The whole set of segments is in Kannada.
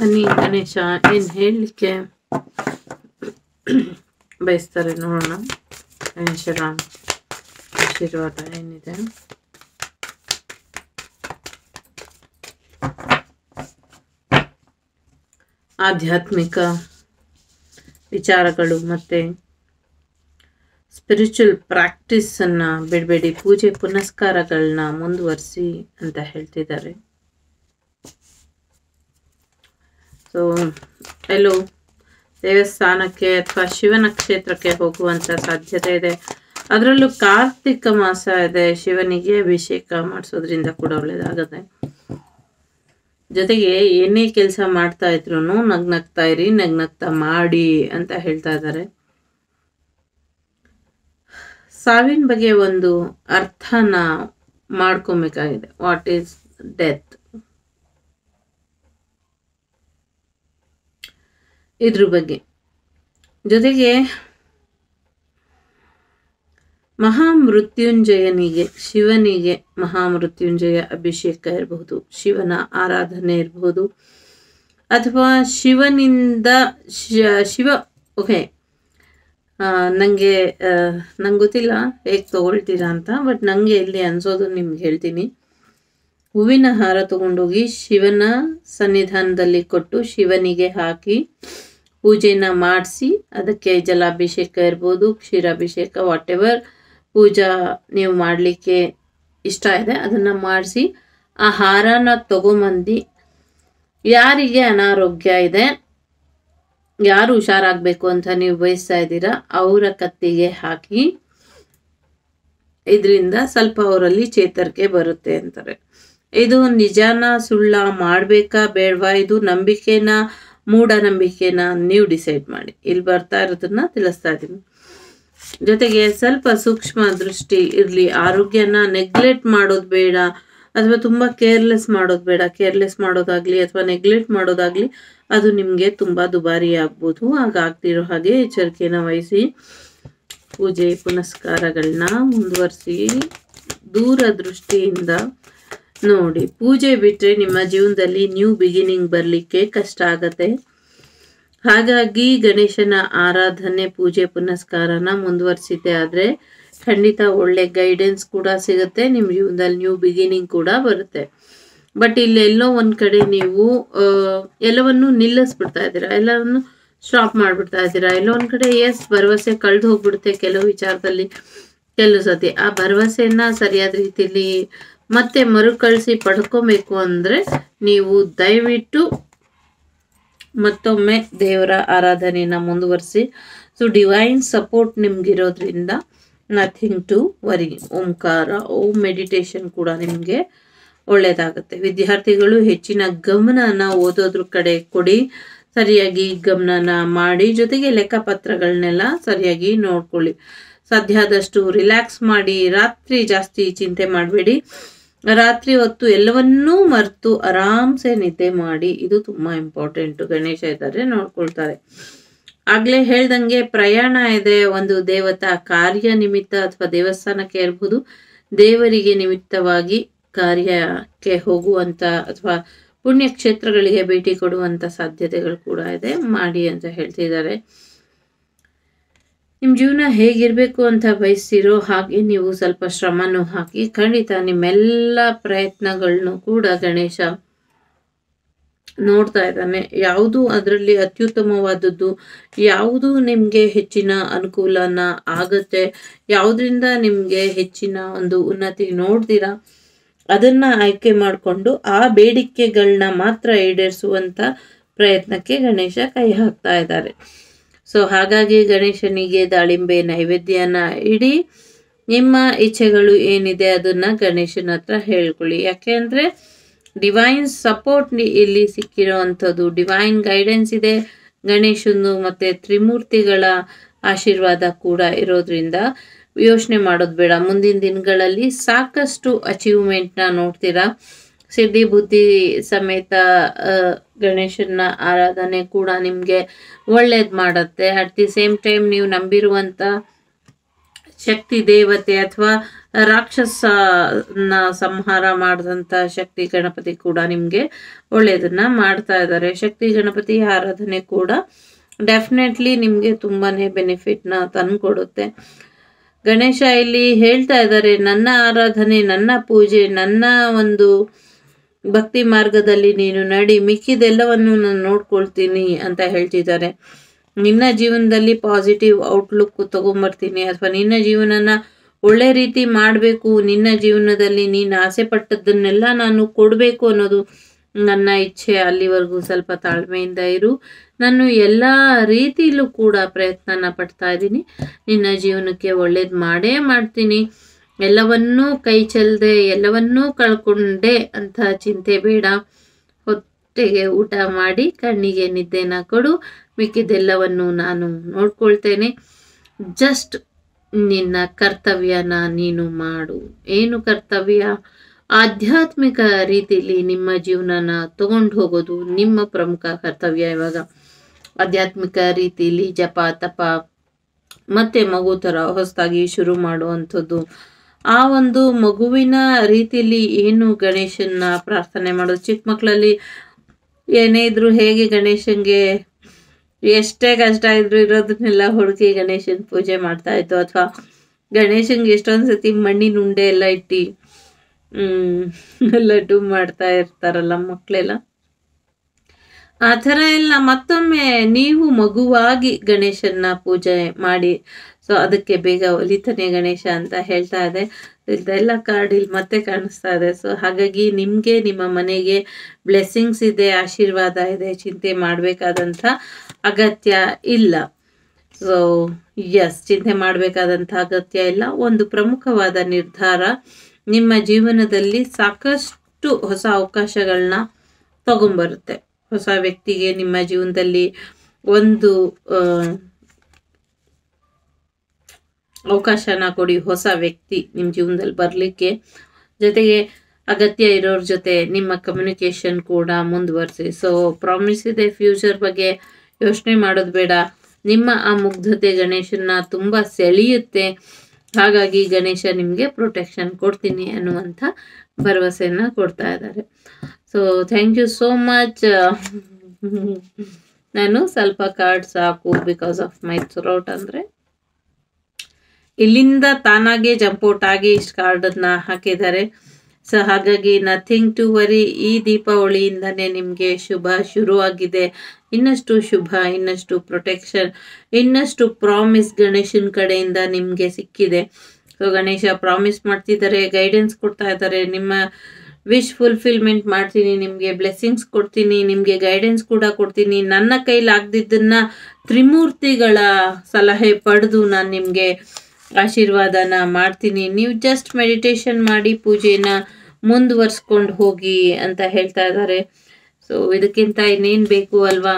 ಬನ್ನಿ ಗಣೇಶ ಏನು ಹೇಳಲಿಕ್ಕೆ ಬಯಸ್ತಾರೆ ನೋಡೋಣ ಗಣೇಶರ ಆಶೀರ್ವಾದ ಏನಿದೆ ಆಧ್ಯಾತ್ಮಿಕ ವಿಚಾರಗಳು ಮತ್ತು ಸ್ಪಿರಿಚುವಲ್ ಪ್ರಾಕ್ಟೀಸನ್ನು ಬಿಡಬೇಡಿ ಪೂಜೆ ಪುನಸ್ಕಾರಗಳನ್ನ ಮುಂದುವರಿಸಿ ಅಂತ ಹೇಳ್ತಿದ್ದಾರೆ ಸೊ ಎಲ್ಲೋ ದೇವಸ್ಥಾನಕ್ಕೆ ಅಥವಾ ಶಿವನ ಕ್ಷೇತ್ರಕ್ಕೆ ಹೋಗುವಂಥ ಸಾಧ್ಯತೆ ಇದೆ ಅದರಲ್ಲೂ ಕಾರ್ತಿಕ ಮಾಸ ಇದೆ ಶಿವನಿಗೆ ಅಭಿಷೇಕ ಮಾಡಿಸೋದ್ರಿಂದ ಕೂಡ ಒಳ್ಳೇದಾಗುತ್ತೆ ಜೊತೆಗೆ ಏನೇ ಕೆಲಸ ಮಾಡ್ತಾ ಇದ್ರು ನಗ್ನಗ್ತಾ ಇರಿ ನಗ್ನಗ್ತಾ ಮಾಡಿ ಅಂತ ಹೇಳ್ತಾ ಇದ್ದಾರೆ ಸಾವಿನ ಬಗ್ಗೆ ಒಂದು ಅರ್ಥನ ಮಾಡ್ಕೊಬೇಕಾಗಿದೆ ವಾಟ್ ಈಸ್ ಡೆತ್ ಇದ್ರ ಬಗ್ಗೆ ಜೊತೆಗೆ ಮಹಾಮೃತ್ಯುಂಜಯನಿಗೆ ಶಿವನಿಗೆ ಮಹಾಮೃತ್ಯುಂಜಯ ಅಭಿಷೇಕ ಇರಬಹುದು ಶಿವನ ಆರಾಧನೆ ಇರಬಹುದು ಅಥವಾ ಶಿವನಿಂದ ಶ- ಶಿವ ಓಕೆ ನನಗೆ ನಂಗೆ ಗೊತ್ತಿಲ್ಲ ಹೇಗೆ ತಗೊಳ್ತೀರಾ ಅಂತ ಬಟ್ ನನಗೆ ಇಲ್ಲಿ ಅನ್ಸೋದು ನಿಮ್ಗೆ ಹೇಳ್ತೀನಿ ಹೂವಿನ ಹಾರ ತಗೊಂಡೋಗಿ ಶಿವನ ಸನ್ನಿಧಾನದಲ್ಲಿ ಕೊಟ್ಟು ಶಿವನಿಗೆ ಹಾಕಿ ಪೂಜೆನ ಮಾಡಿಸಿ ಅದಕ್ಕೆ ಜಲಾಭಿಷೇಕ ಇರ್ಬೋದು ಕ್ಷೀರಾಭಿಷೇಕ ವಾಟ್ ಎವರ್ ಪೂಜಾ ನೀವು ಮಾಡಲಿಕ್ಕೆ ಇಷ್ಟ ಇದೆ ಅದನ್ನು ಮಾಡಿಸಿ ಆ ಹಾರನ ತಗೊಂಬಂದು ಯಾರಿಗೆ ಅನಾರೋಗ್ಯ ಇದೆ ಯಾರು ಹುಷಾರಾಗಬೇಕು ಅಂತ ನೀವು ಬಯಸ್ತಾ ಇದ್ದೀರಾ ಅವರ ಕತ್ತಿಗೆ ಹಾಕಿ ಇದರಿಂದ ಸ್ವಲ್ಪ ಅವರಲ್ಲಿ ಚೇತರಿಕೆ ಬರುತ್ತೆ ಅಂತಾರೆ ಇದು ನಿಜಾನ ಸುಳ್ಳ ಮಾಡಬೇಕಾ ಬೇಡವಾ ಇದು ನಂಬಿಕೆನ ಮೂಢನಂಬಿಕೆನ ನೀವು ಡಿಸೈಡ್ ಮಾಡಿ ಇಲ್ಲಿ ಬರ್ತಾ ಇರೋದನ್ನ ತಿಳಿಸ್ತಾ ಇದ್ದೀನಿ ಜೊತೆಗೆ ಸ್ವಲ್ಪ ಸೂಕ್ಷ್ಮ ದೃಷ್ಟಿ ಇರಲಿ ಆರೋಗ್ಯನ ನೆಗ್ಲೆಕ್ಟ್ ಮಾಡೋದು ಬೇಡ ಅಥವಾ ತುಂಬ ಕೇರ್ಲೆಸ್ ಮಾಡೋದು ಬೇಡ ಕೇರ್ಲೆಸ್ ಮಾಡೋದಾಗ್ಲಿ ಅಥವಾ ನೆಗ್ಲೆಕ್ಟ್ ಮಾಡೋದಾಗ್ಲಿ ಅದು ನಿಮಗೆ ತುಂಬ ದುಬಾರಿ ಆಗ್ಬೋದು ಹಾಗಾಗ್ತಿರೋ ಹಾಗೆ ಎಚ್ಚರಿಕೆನ ವಹಿಸಿ ಪೂಜೆ ಪುನಸ್ಕಾರಗಳನ್ನ ಮುಂದುವರಿಸಿ ದೂರದೃಷ್ಟಿಯಿಂದ ನೋಡಿ ಪೂಜೆ ಬಿಟ್ಟರೆ ನಿಮ್ಮ ಜೀವನದಲ್ಲಿ ನ್ಯೂ ಬಿಗಿನಿಂಗ್ ಬರಲಿಕ್ಕೆ ಕಷ್ಟ ಆಗತ್ತೆ ಹಾಗಾಗಿ ಗಣೇಶನ ಆರಾಧನೆ ಪೂಜೆ ಪುನಸ್ಕಾರನ ಮುಂದುವರಿಸಿದ್ದೆ ಆದರೆ ಖಂಡಿತ ಒಳ್ಳೆ ಗೈಡೆನ್ಸ್ ಕೂಡ ಸಿಗುತ್ತೆ ನಿಮ್ಮ ಜೀವನದಲ್ಲಿ ನ್ಯೂ ಬಿಗಿನಿಂಗ್ ಕೂಡ ಬರುತ್ತೆ ಬಟ್ ಇಲ್ಲಿ ಎಲ್ಲೋ ಒಂದು ಕಡೆ ನೀವು ಆ, ಎಲ್ಲವನ್ನು ನಿಲ್ಲಿಸ್ಬಿಡ್ತಾ ಇದ್ದೀರಾ ಎಲ್ಲವನ್ನು ಸ್ಟಾಪ್ ಮಾಡಿಬಿಡ್ತಾ ಇದ್ದೀರಾ ಎಲ್ಲೋ ಒಂದು ಕಡೆ ಎಸ್ ಭರವಸೆ ಕಳೆದು ಹೋಗ್ಬಿಡುತ್ತೆ ಕೆಲವು ವಿಚಾರದಲ್ಲಿ ಕೆಲವು ಸತಿ ಆ ಭರವಸೆನ ಸರಿಯಾದ ರೀತಿಯಲ್ಲಿ ಮತ್ತೆ ಮರುಕಳಿಸಿ ಪಡ್ಕೊಬೇಕು ಅಂದರೆ ನೀವು ದಯವಿಟ್ಟು ಮತ್ತೊಮ್ಮೆ ದೇವರ ಆರಾಧನೆನ ಮುಂದುವರಿಸಿ ಸೊ ಡಿವೈನ್ ಸಪೋರ್ಟ್ ನಿಮ್ಗಿರೋದ್ರಿಂದ ನಥಿಂಗ್ ಟು ವರಿ ಓಂಕಾರ ಓಂ ಮೆಡಿಟೇಷನ್ ಕೂಡ ನಿಮಗೆ ಒಳ್ಳೆಯದಾಗುತ್ತೆ ವಿದ್ಯಾರ್ಥಿಗಳು ಹೆಚ್ಚಿನ ಗಮನನ ಓದೋದ್ರ ಕಡೆ ಕೊಡಿ ಸರಿಯಾಗಿ ಗಮನನ ಮಾಡಿ ಜೊತೆಗೆ ಲೆಕ್ಕಪತ್ರಗಳನ್ನೆಲ್ಲ ಸರಿಯಾಗಿ ನೋಡ್ಕೊಳ್ಳಿ ಸಾಧ್ಯ ಆದಷ್ಟು ರಿಲ್ಯಾಕ್ಸ್ ಮಾಡಿ ರಾತ್ರಿ ಜಾಸ್ತಿ ಚಿಂತೆ ಮಾಡಬೇಡಿ ರಾತ್ರಿ ಹೊತ್ತು ಎಲ್ಲವನ್ನೂ ಮರೆತು ಆರಾಮ್ಸೆ ನಿದ್ದೆ ಮಾಡಿ ಇದು ತುಂಬ ಇಂಪಾರ್ಟೆಂಟು ಗಣೇಶ ಇದ್ದಾರೆ ನೋಡ್ಕೊಳ್ತಾರೆ ಆಗ್ಲೇ ಹೇಳ್ದಂಗೆ ಪ್ರಯಾಣ ಇದೆ ಒಂದು ದೇವತಾ ಕಾರ್ಯ ನಿಮಿತ್ತ ಅಥವಾ ದೇವಸ್ಥಾನಕ್ಕೆ ಇರ್ಬೋದು ದೇವರಿಗೆ ನಿಮಿತ್ತವಾಗಿ ಕಾರ್ಯಕ್ಕೆ ಹೋಗುವಂತ ಅಥವಾ ಪುಣ್ಯಕ್ಷೇತ್ರಗಳಿಗೆ ಭೇಟಿ ಕೊಡುವಂತ ಸಾಧ್ಯತೆಗಳು ಕೂಡ ಇದೆ ಮಾಡಿ ಅಂತ ಹೇಳ್ತಿದ್ದಾರೆ ನಿಮ್ಮ ಜೀವನ ಹೇಗಿರಬೇಕು ಅಂತ ಬಯಸ್ತಿರೋ ಹಾಗೆ ನೀವು ಸ್ವಲ್ಪ ಶ್ರಮನೂ ಹಾಕಿ ಖಂಡಿತ ನಿಮ್ಮೆಲ್ಲ ಪ್ರಯತ್ನಗಳನ್ನು ಕೂಡ ಗಣೇಶ ನೋಡ್ತಾ ಇದ್ದಾನೆ ಯಾವುದು ಅದರಲ್ಲಿ ಅತ್ಯುತ್ತಮವಾದದ್ದು ಯಾವುದು ನಿಮಗೆ ಹೆಚ್ಚಿನ ಅನುಕೂಲನ ಆಗತ್ತೆ ಯಾವುದರಿಂದ ನಿಮಗೆ ಹೆಚ್ಚಿನ ಒಂದು ಉನ್ನತಿ ನೋಡ್ತೀರಾ ಅದನ್ನ ಆಯ್ಕೆ ಮಾಡಿಕೊಂಡು ಆ ಬೇಡಿಕೆಗಳನ್ನ ಮಾತ್ರ ಈಡೇರಿಸುವಂತ ಪ್ರಯತ್ನಕ್ಕೆ ಗಣೇಶ ಕೈ ಹಾಕ್ತಾ ಇದ್ದಾರೆ ಸೊ ಹಾಗಾಗಿ ಗಣೇಶನಿಗೆ ದಾಳಿಂಬೆ ನೈವೇದ್ಯನ ಇಡಿ ನಿಮ್ಮ ಇಚ್ಛೆಗಳು ಏನಿದೆ ಅದನ್ನ ಗಣೇಶನ ಹತ್ರ ಹೇಳ್ಕೊಳ್ಳಿ ಯಾಕೆಂದ್ರೆ ಡಿವೈನ್ ಸಪೋರ್ಟ್ ಇಲ್ಲಿ ಸಿಕ್ಕಿರೋ ಅಂಥದ್ದು ಡಿವೈನ್ ಗೈಡೆನ್ಸ್ ಇದೆ ಗಣೇಶನು ಮತ್ತೆ ತ್ರಿಮೂರ್ತಿಗಳ ಆಶೀರ್ವಾದ ಕೂಡ ಇರೋದ್ರಿಂದ ಯೋಚನೆ ಮಾಡೋದು ಬೇಡ ಮುಂದಿನ ದಿನಗಳಲ್ಲಿ ಸಾಕಷ್ಟು ಅಚೀವ್ಮೆಂಟ್ನ ನೋಡ್ತೀರಾ ಸಿದ್ಧಿ ಬುದ್ಧಿ ಸಮೇತ ಆ, ಗಣೇಶನ ಆರಾಧನೆ ಕೂಡ ನಿಮಗೆ ಒಳ್ಳೇದು ಮಾಡುತ್ತೆ ಅಟ್ ದಿ ಸೇಮ್ ಟೈಮ್ ನೀವು ನಂಬಿರುವಂಥ ಶಕ್ತಿ ದೇವತೆ ಅಥವಾ ರಾಕ್ಷಸನ ಸಂಹಾರ ಮಾಡಿದಂಥ ಶಕ್ತಿ ಗಣಪತಿ ಕೂಡ ನಿಮಗೆ ಒಳ್ಳೆಯದನ್ನ ಮಾಡ್ತಾ ಇದ್ದಾರೆ ಶಕ್ತಿ ಗಣಪತಿ ಆರಾಧನೆ ಕೂಡ ಡೆಫಿನೆಟ್ಲಿ ನಿಮಗೆ ತುಂಬಾನೇ ಬೆನಿಫಿಟ್ನ ತಂದುಕೊಡುತ್ತೆ ಗಣೇಶ ಇಲ್ಲಿ ಹೇಳ್ತಾ ಇದ್ದಾರೆ ನನ್ನ ಆರಾಧನೆ ನನ್ನ ಪೂಜೆ ನನ್ನ ಒಂದು ಭಕ್ತಿ ಮಾರ್ಗದಲ್ಲಿ ನೀನು ನಡಿ ಮಿಕ್ಕಿದೆಲ್ಲವನ್ನು ನಾನು ನೋಡ್ಕೊಳ್ತೀನಿ ಅಂತ ಹೇಳ್ತಿದ್ದಾರೆ ನಿನ್ನ ಜೀವನದಲ್ಲಿ ಪಾಸಿಟಿವ್ ಔಟ್ಲುಕ್ ತಗೊಂಬರ್ತೀನಿ ಅಥವಾ ನಿನ್ನ ಜೀವನನ ಒಳ್ಳೆ ರೀತಿ ಮಾಡಬೇಕು ನಿನ್ನ ಜೀವನದಲ್ಲಿ ನೀನು ಆಸೆ ಪಟ್ಟದ್ದನ್ನೆಲ್ಲ ನಾನು ಕೊಡಬೇಕು ಅನ್ನೋದು ನನ್ನ ಇಚ್ಛೆ ಅಲ್ಲಿವರೆಗೂ ಸ್ವಲ್ಪ ತಾಳ್ಮೆಯಿಂದ ಇರು ನಾನು ಎಲ್ಲ ರೀತಿಲೂ ಕೂಡ ಪ್ರಯತ್ನನ ಪಡ್ತಾ ಇದ್ದೀನಿ ನಿನ್ನ ಜೀವನಕ್ಕೆ ಒಳ್ಳೇದು ಮಾಡೇ ಮಾಡ್ತೀನಿ ಎಲ್ಲವನ್ನೂ ಕೈ ಚೆಲ್ಲದೆ ಎಲ್ಲವನ್ನೂ ಕಳ್ಕೊಂಡೆ ಅಂತ ಚಿಂತೆ ಬೇಡ ಹೊಟ್ಟೆಗೆ ಊಟ ಮಾಡಿ ಕಣ್ಣಿಗೆ ನಿದ್ದೆನ ಕೊಡು ಮಿಕ್ಕಿದೆಲ್ಲವನ್ನು ನಾನು ನೋಡ್ಕೊಳ್ತೇನೆ ಜಸ್ಟ್ ನಿನ್ನ ಕರ್ತವ್ಯನ ನೀನು ಮಾಡು ಏನು ಕರ್ತವ್ಯ ಆಧ್ಯಾತ್ಮಿಕ ರೀತಿಯಲ್ಲಿ ನಿಮ್ಮ ಜೀವನನ ತಗೊಂಡು ಹೋಗೋದು ನಿಮ್ಮ ಪ್ರಮುಖ ಕರ್ತವ್ಯ ಇವಾಗ ಆಧ್ಯಾತ್ಮಿಕ ರೀತಿಯಲ್ಲಿ ಜಪ ತಪ ಮತ್ತೆ ಮಗು ಥರ ಹೊಸದಾಗಿ ಶುರು ಮಾಡುವಂಥದ್ದು ಆ ಒಂದು ಮಗುವಿನ ರೀತಿಯಲ್ಲಿ ಏನು ಗಣೇಶನ್ನ ಪ್ರಾರ್ಥನೆ ಮಾಡೋದು ಚಿಕ್ಕ ಮಕ್ಕಳಲ್ಲಿ ಏನೇ ಇದ್ರು ಹೇಗೆ ಗಣೇಶನ್ಗೆ ಎಷ್ಟೇ ಕಷ್ಟ ಇದ್ರು ಇರೋದನ್ನೆಲ್ಲ ಹುಡುಕಿ ಗಣೇಶನ್ ಪೂಜೆ ಮಾಡ್ತಾ ಇತ್ತು ಅಥವಾ ಗಣೇಶನ್ಗೆ ಎಷ್ಟೊಂದು ಸತಿ ಮಣ್ಣಿನ ಉಂಡೆ ಎಲ್ಲ ಇಟ್ಟು ಹ್ಮ್ ಲಡ್ಡು ಮಾಡ್ತಾ ಇರ್ತಾರಲ್ಲ ಮಕ್ಕಳೆಲ್ಲ ಆ ಥರ ಎಲ್ಲ ಮತ್ತೊಮ್ಮೆ ನೀವು ಮಗುವಾಗಿ ಗಣೇಶನ್ನ ಪೂಜೆ ಮಾಡಿ ಸೊ ಅದಕ್ಕೆ ಬೇಗ ಒಲಿತಾನೆ ಗಣೇಶ ಅಂತ ಹೇಳ್ತಾ ಇದೆ ಇದೆಲ್ಲ ಕಾರ್ಡ್ ಇಲ್ಲಿ ಮತ್ತೆ ಕಾಣಿಸ್ತಾ ಇದೆ ಸೊ ಹಾಗಾಗಿ ನಿಮಗೆ ನಿಮ್ಮ ಮನೆಗೆ ಬ್ಲೆಸ್ಸಿಂಗ್ಸ್ ಇದೆ ಆಶೀರ್ವಾದ ಇದೆ ಚಿಂತೆ ಮಾಡಬೇಕಾದಂಥ ಅಗತ್ಯ ಇಲ್ಲ ಸೊ ಎಸ್ ಚಿಂತೆ ಮಾಡಬೇಕಾದಂಥ ಅಗತ್ಯ ಇಲ್ಲ ಒಂದು ಪ್ರಮುಖವಾದ ನಿರ್ಧಾರ ನಿಮ್ಮ ಜೀವನದಲ್ಲಿ ಸಾಕಷ್ಟು ಹೊಸ ಅವಕಾಶಗಳನ್ನ ತಗೊಂಬರುತ್ತೆ ಹೊಸ ವ್ಯಕ್ತಿಗೆ ನಿಮ್ಮ ಜೀವನದಲ್ಲಿ ಒಂದು ಆ, ಅವಕಾಶನ ಕೊಡಿ ಹೊಸ ವ್ಯಕ್ತಿ ನಿಮ್ಮ ಜೀವನದಲ್ಲಿ ಬರಲಿಕ್ಕೆ ಜೊತೆಗೆ ಅಗತ್ಯ ಇರೋರ ಜೊತೆ ನಿಮ್ಮ ಕಮ್ಯುನಿಕೇಶನ್ ಕೂಡ ಮುಂದುವರಿಸಿ ಸೊ ಪ್ರಾಮಿಸ್ ಇದೆ ಫ್ಯೂಚರ್ ಬಗ್ಗೆ ಯೋಚನೆ ಮಾಡೋದು ಬೇಡ ನಿಮ್ಮ ಆ ಮುಗ್ಧತೆ ಗಣೇಶನ ತುಂಬ ಸೆಳೆಯುತ್ತೆ ಹಾಗಾಗಿ ಗಣೇಶ ನಿಮಗೆ ಪ್ರೊಟೆಕ್ಷನ್ ಕೊಡ್ತೀನಿ ಅನ್ನುವಂಥ ಭರವಸೆಯನ್ನು ಕೊಡ್ತಾ ಇದ್ದಾರೆ so thank you so much ನಾನು ಸ್ವಲ್ಪ ಕಾರ್ಡ್ಸ್ ಹಾಕು ಬಿಕಾಸ್ ಆಫ್ ಮೈ ಥ್ರೋಟ್ ಅಂದರೆ ಇಲ್ಲಿಂದ ತಾನಾಗೆ ಜಂಪೌಟ್ ಆಗಿ ಇಷ್ಟು ಕಾರ್ಡನ್ನ ಹಾಕಿದ್ದಾರೆ ಸೊ ಹಾಗಾಗಿ ನಥಿಂಗ್ ಟು ವರಿ ಈ ದೀಪಾವಳಿಯಿಂದನೇ ನಿಮಗೆ ಶುಭ ಶುರುವಾಗಿದೆ ಇನ್ನಷ್ಟು ಶುಭ ಇನ್ನಷ್ಟು ಪ್ರೊಟೆಕ್ಷನ್ ಇನ್ನಷ್ಟು ಪ್ರಾಮಿಸ್ ಗಣೇಶನ ಕಡೆಯಿಂದ ನಿಮಗೆ ಸಿಕ್ಕಿದೆ ಸೊ ಗಣೇಶ ಪ್ರಾಮಿಸ್ ಮಾಡ್ತಿದ್ದಾರೆ ಗೈಡೆನ್ಸ್ ಕೊಡ್ತಾ ಇದ್ದಾರೆ ನಿಮ್ಮ ವಿಶ್ ಫುಲ್ಫಿಲ್ಮೆಂಟ್ ಮಾಡ್ತೀನಿ ನಿಮಗೆ ಬ್ಲೆಸ್ಸಿಂಗ್ಸ್ ಕೊಡ್ತೀನಿ ನಿಮಗೆ ಗೈಡೆನ್ಸ್ ಕೂಡ ಕೊಡ್ತೀನಿ ನನ್ನ ಕೈಲಿ ಆಗದಿದ್ದನ್ನ ತ್ರಿಮೂರ್ತಿಗಳ ಸಲಹೆ ಪಡೆದು ನಾನು ನಿಮಗೆ ಆಶೀರ್ವಾದನ ಮಾಡ್ತೀನಿ ನೀವು ಜಸ್ಟ್ ಮೆಡಿಟೇಷನ್ ಮಾಡಿ ಪೂಜೆನ ಮುಂದುವರ್ಸ್ಕೊಂಡು ಹೋಗಿ ಅಂತ ಹೇಳ್ತಾ ಇದ್ದಾರೆ ಸೊ ಇದಕ್ಕಿಂತ ಇನ್ನೇನು ಬೇಕು ಅಲ್ವಾ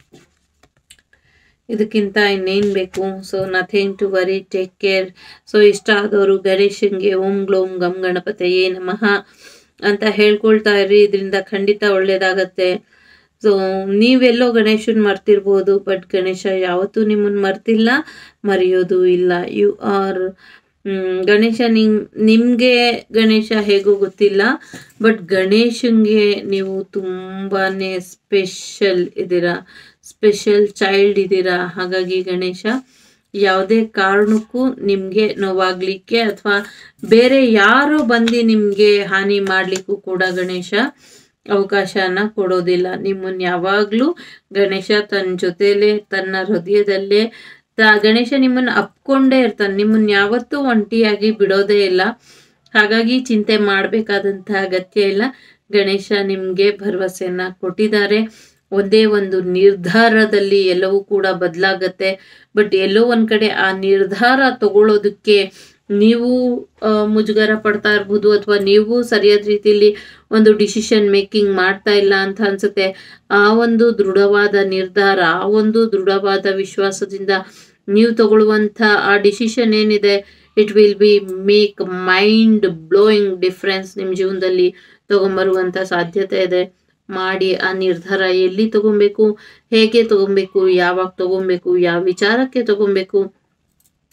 ಇದಕ್ಕಿಂತ ಇನ್ನೇನು ಬೇಕು so nothing to worry take care so ಇಷ್ಟ ಆದವರು ಗಣೇಶನ್ಗೆ ಓಂ ಗ್ಲೋಂ ಗಂ ಗಣಪತಯೇ ನಮಃ ಅಂತ ಹೇಳ್ಕೊಳ್ತಾ ಇರಿ ಇದರಿಂದ ಖಂಡಿತ ಒಳ್ಳೇದಾಗತ್ತೆ ಸೊ ನೀವೆಲ್ಲೋ ಗಣೇಶನ್ ಮರ್ತಿರ್ಬೋದು ಬಟ್ ಗಣೇಶ ಯಾವತ್ತೂ ನಿಮ್ಮನ್ನು ಮರ್ತಿಲ್ಲ ಮರೆಯೋದು ಇಲ್ಲ ಯು ಆರ್ ಗಣೇಶ ನಿಮ್ ನಿಮಗೆ ಗಣೇಶ ಹೇಗೋ ಗೊತ್ತಿಲ್ಲ ಬಟ್ ಗಣೇಶನ್ಗೆ ನೀವು ತುಂಬಾ ಸ್ಪೆಷಲ್ ಇದ್ದೀರಾ ಸ್ಪೆಷಲ್ ಚೈಲ್ಡ್ ಇದ್ದೀರಾ ಹಾಗಾಗಿ ಗಣೇಶ ಯಾವುದೇ ಕಾರಣಕ್ಕೂ ನಿಮಗೆ ನೋವಾಗ್ಲಿಕ್ಕೆ ಅಥವಾ ಬೇರೆ ಯಾರೋ ಬಂದು ನಿಮಗೆ ಹಾನಿ ಮಾಡಲಿಕ್ಕೂ ಕೂಡ ಗಣೇಶ ಅವಕಾಶನ ಕೊಡೋದಿಲ್ಲ ನಿಮ್ಮನ್ನು ಯಾವಾಗಲೂ ಗಣೇಶ ತನ್ನ ಜೊತೆಲೇ ತನ್ನ ಹೃದಯದಲ್ಲೇ ತ ಗಣೇಶ ನಿಮ್ಮನ್ನು ಅಪ್ಕೊಂಡೇ ಇರ್ತಾನೆ ನಿಮ್ಮನ್ನು ಯಾವತ್ತೂ ಒಂಟಿಯಾಗಿ ಬಿಡೋದೇ ಇಲ್ಲ ಹಾಗಾಗಿ ಚಿಂತೆ ಮಾಡಬೇಕಾದಂಥ ಅಗತ್ಯ ಇಲ್ಲ ಗಣೇಶ ನಿಮಗೆ ಭರವಸೆಯನ್ನ ಕೊಟ್ಟಿದ್ದಾರೆ ಒಂದೇ ಒಂದು ನಿರ್ಧಾರದಲ್ಲಿ ಎಲ್ಲವೂ ಕೂಡ ಬದಲಾಗತ್ತೆ ಬಟ್ ಎಲ್ಲೋ ಒಂದ್ ಕಡೆ ಆ ನಿರ್ಧಾರ ತಗೊಳ್ಳೋದಕ್ಕೆ ನೀವು ಆ, ಮುಜುಗರ ಪಡ್ತಾ ಇರ್ಬೋದು ಅಥವಾ ನೀವು ಸರಿಯಾದ ರೀತಿಯಲ್ಲಿ ಒಂದು ಡಿಸಿಷನ್ ಮೇಕಿಂಗ್ ಮಾಡ್ತಾ ಇಲ್ಲ ಅಂತ ಅನ್ಸುತ್ತೆ ಆ ಒಂದು ದೃಢವಾದ ನಿರ್ಧಾರ ಆ ಒಂದು ದೃಢವಾದ ವಿಶ್ವಾಸದಿಂದ ನೀವು ತಗೊಳ್ಳುವಂಥ ಆ ಡಿಸಿಷನ್ ಏನಿದೆ it will be make mind blowing difference ನಿಮ್ಮ ಜೀವನದಲ್ಲಿ ತಗೊಂಬರುವಂಥ ಸಾಧ್ಯತೆ ಇದೆ ಮಾಡಿ ಆ ನಿರ್ಧಾರ ಎಲ್ಲಿ ತಗೊಬೇಕು ಹೇಗೆ ತಗೊಬೇಕು ಯಾವಾಗ ತಗೊಬೇಕು ಯಾವ ವಿಚಾರಕ್ಕೆ ತಗೊಬೇಕು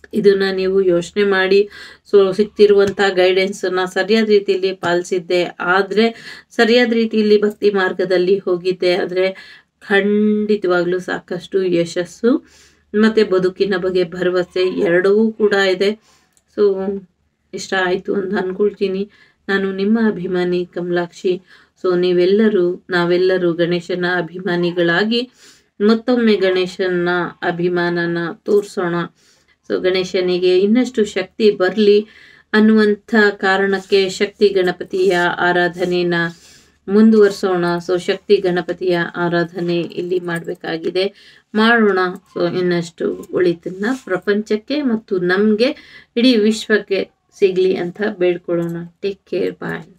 ಇದನ್ನ ನೀವು ಯೋಚನೆ ಮಾಡಿ ಸೊ ಸಿಗ್ತಿರುವಂಥ ಗೈಡೆನ್ಸನ್ನು ಸರಿಯಾದ ರೀತಿಯಲ್ಲಿ ಪಾಲಿಸಿದ್ದೆ ಆದರೆ ಸರಿಯಾದ ರೀತಿಯಲ್ಲಿ ಭಕ್ತಿ ಮಾರ್ಗದಲ್ಲಿ ಹೋಗಿದ್ದೆ ಆದರೆ ಖಂಡಿತವಾಗ್ಲೂ ಸಾಕಷ್ಟು ಯಶಸ್ಸು ಮತ್ತು ಬದುಕಿನ ಬಗ್ಗೆ ಭರವಸೆ ಎರಡೂ ಕೂಡ ಇದೆ ಸೊ ಇಷ್ಟ ಆಯಿತು ಅಂತ ಅಂದ್ಕೊಳ್ತೀನಿ ನಾನು ನಿಮ್ಮ ಅಭಿಮಾನಿ ಕಮಲಾಕ್ಷಿ ಸೊ ನೀವೆಲ್ಲರೂ ನಾವೆಲ್ಲರೂ ಗಣೇಶನ ಅಭಿಮಾನಿಗಳಾಗಿ ಮತ್ತೊಮ್ಮೆ ಗಣೇಶನ ಅಭಿಮಾನನ ತೋರಿಸೋಣ ಸೊ ಗಣೇಶನಿಗೆ ಇನ್ನಷ್ಟು ಶಕ್ತಿ ಬರಲಿ ಅನ್ನುವಂಥ ಕಾರಣಕ್ಕೆ ಶಕ್ತಿ ಗಣಪತಿಯ ಆರಾಧನೆನ ಮುಂದುವರಿಸೋಣ ಸೊ ಶಕ್ತಿ ಗಣಪತಿಯ ಆರಾಧನೆ ಇಲ್ಲಿ ಮಾಡಬೇಕಾಗಿದೆ ಮಾಡೋಣ ಸೊ ಇನ್ನಷ್ಟು ಒಳಿತನ್ನ ಪ್ರಪಂಚಕ್ಕೆ ಮತ್ತು ನಮಗೆ ಇಡೀ ವಿಶ್ವಕ್ಕೆ ಸಿಗಲಿ ಅಂತ ಬೇಡ್ಕೊಳ್ಳೋಣ ಟೇಕ್ ಕೇರ್ ಬಾಯ್